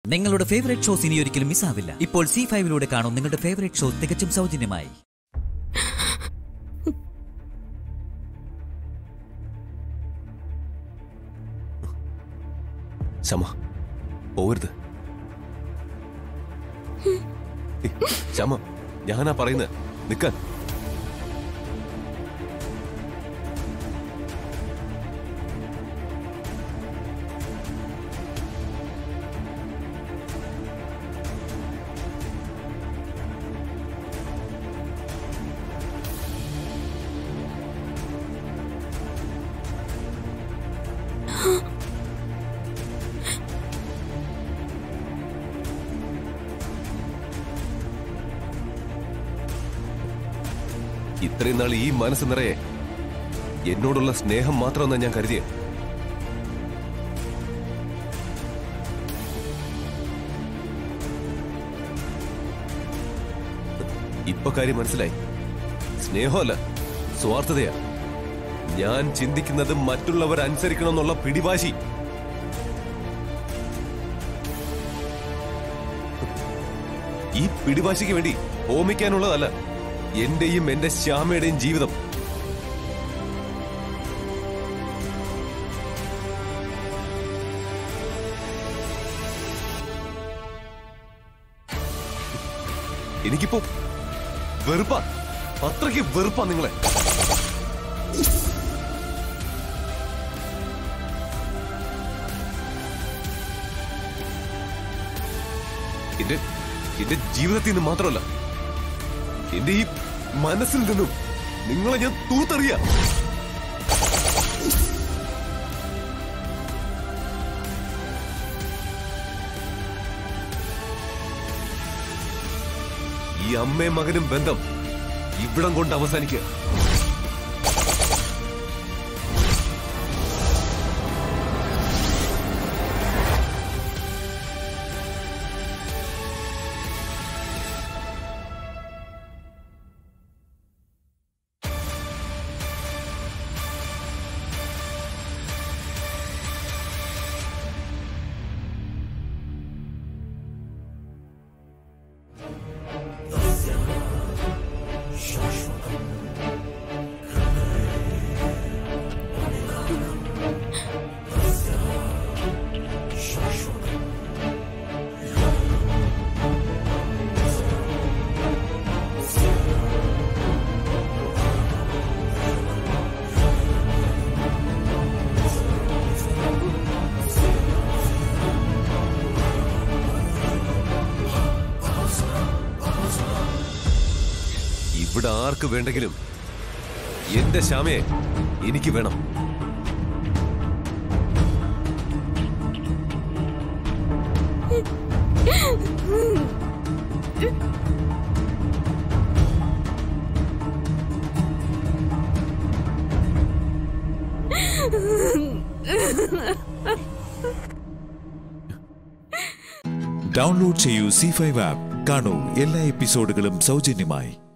നിങ്ങളുടെ favourite shows ഇനി ഒരിക്കലും മിസ്സാവില്ല ഇപ്പോൾ സി ഫൈവിലൂടെ കാണും നിങ്ങളുടെ ഫേവറേറ്റ് ഷോ തികച്ചും സൗജന്യമായി ശമ പോവരുത് ഏയ്, ശമ ഞാനാ പറയുന്നത് നിക്കാൻ ഇത്രയും നാൾ ഈ മനസ്സ് നിറയെ എന്നോടുള്ള സ്നേഹം മാത്രമെന്നാ ഞാൻ കരുതിയേ ഇപ്പൊ കാര്യം മനസ്സിലായി സ്നേഹമല്ല സ്വാർത്ഥതയാ ഞാൻ ചിന്തിക്കുന്നത് മറ്റുള്ളവർ അനുസരിക്കണമെന്നുള്ള പിടിവാശി ഈ പിടിവാശിക്ക് വേണ്ടി ഹോമിക്കാനുള്ളതല്ല എന്റെയും എന്റെ ശ്യാമയുടെയും ജീവിതം എനിക്കിപ്പോ വെറുപ്പാ അത്രയ്ക്ക് വെറുപ്പാ നിങ്ങളെ എന്റെ എന്റെ ജീവിതത്തിൽ നിന്ന് മാത്രമല്ല എന്റെ ഈ മനസ്സിൽ നിന്നും നിങ്ങളെ ഞാൻ തൂത്തറിയ ഈ അമ്മയും മകനും ബന്ധം ഇവിടം കൊണ്ട് അവസാനിക്കുക ഇവിടെ ആർക്ക് വേണ്ടെങ്കിലും എന്റെ ശ്യാമയെ എനിക്ക് വേണം ഡൗൺലോഡ് ചെയ്യൂ സി ഫൈവ് ആപ്പ് കാണൂ എല്ലാ എപ്പിസോഡുകളും സൗജന്യമായി